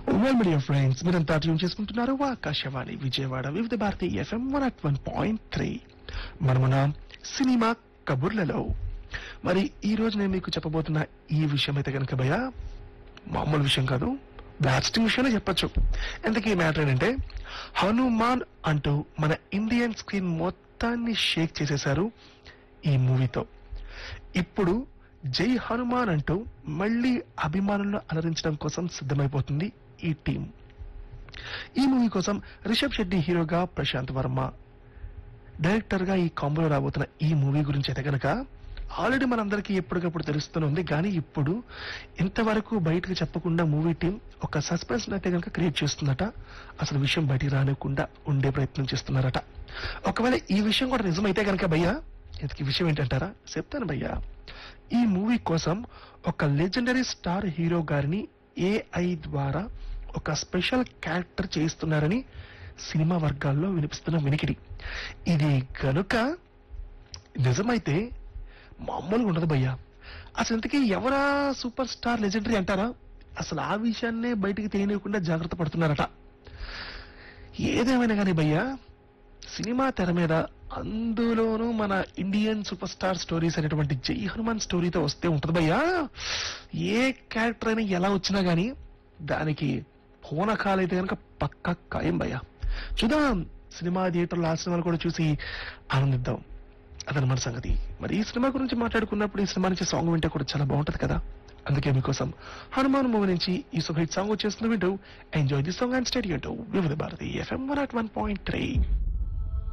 well media friends మీరంతా tune చేసుకుంటున్నారు Akashvani Vijayawada Vividh Bharati FM one at one point three మనమున cinema కబుర్లలో మరి ఈ రోజు నేను మీకు చెప్పబోతున్న ఈ విషయం అయితే కనుక భయ మామూలు విషయం కాదు బ్లాస్టింగ్ విషయమే చెప్పొచ్చు ఎందుకు ఈ మ్యాటర్ ఏంటంటే హనుమాన్ అంటూ మన ఇండియన్ స్క్రీన్ మొత్తాన్ని షేక్ చేసేశారు ఈ మూవీతో ఇప్పుడు జై హనుమాన్ అంటూ మళ్ళీ అభిమానులను అలరించడం కోసం సిద్ధమైపోతుంది ఈ టీం ఈ మూవీ కోసం రిషబ్ శెట్టి హీరోగా ప్రశాంత్ వర్మ డైరెక్టర్ గా ఈ కాంబోలో రాబోతున్న ఈ మూవీ గురించి అయితే కనుక ఆల్రెడీ మనందరికీ ఎప్పటికప్పుడు తెలుస్తూనే ఉంది కానీ ఇప్పుడు ఇంతవరకు బయటకు చెప్పకుండా మూవీ టీం ఒక సస్పెన్స్ అయితే కనుక క్రియేట్ చేస్తుందట అసలు విషయం బయటికి రానివ్వకుండా ఉండే ప్రయత్నం చేస్తున్నారట ఒకవేళ ఈ విషయం కూడా నిజమైతే కనుక భయ్యా ఇంతకీ విషయం ఏంటంటారా చెప్తాను భయ్యా ఈ మూవీ కోసం ఒక లెజెండరీ స్టార్ హీరో గారిని ఏఐ ద్వారా ఒక స్పెషల్ క్యారెక్టర్ చేయిస్తున్నారని సినిమా వర్గాల్లో వినిపిస్తున్న వినికిడి ఇది గనుక నిజమైతే మామూలుగా ఉండదు భయ్యా అసలు ఇంతకీ ఎవరా సూపర్ స్టార్ లెజెండరీ అంటారా అసలు ఆ విషయాన్నే బయటికి తెలియనివ్వకుండా జాగ్రత్త పడుతున్నారట ఏదేమైనా కానీ భయ్యా సినిమా తెర మీద అందులోనూ మన ఇండియన్ సూపర్ స్టార్ స్టోరీస్ అనేటువంటి జై హనుమాన్ స్టోరీతో వస్తే ఉంటుంది భయ్యా ఏ క్యారెక్టర్ అయినా ఎలా వచ్చినా గానీ దానికి పూనకాలైతే కనుక పక్క ఖాయం భయ్యా చూద్దాం సినిమా థియేటర్లో ఆ సినిమాలు కూడా చూసి ఆనందిద్దాం అదనమాట సంగతి మరి ఈ సినిమా గురించి మాట్లాడుకున్నప్పుడు ఈ సినిమా నుంచి సాంగ్ వింటే కూడా చాలా బాగుంటది కదా అందుకే మీకోసం హనుమాన్ మూవీ నుంచి ఈ సుఖ సాంగ్ వచ్చేస్తుంది వింటూ enjoy the song and stadium Vividh Bharati FM one at one point three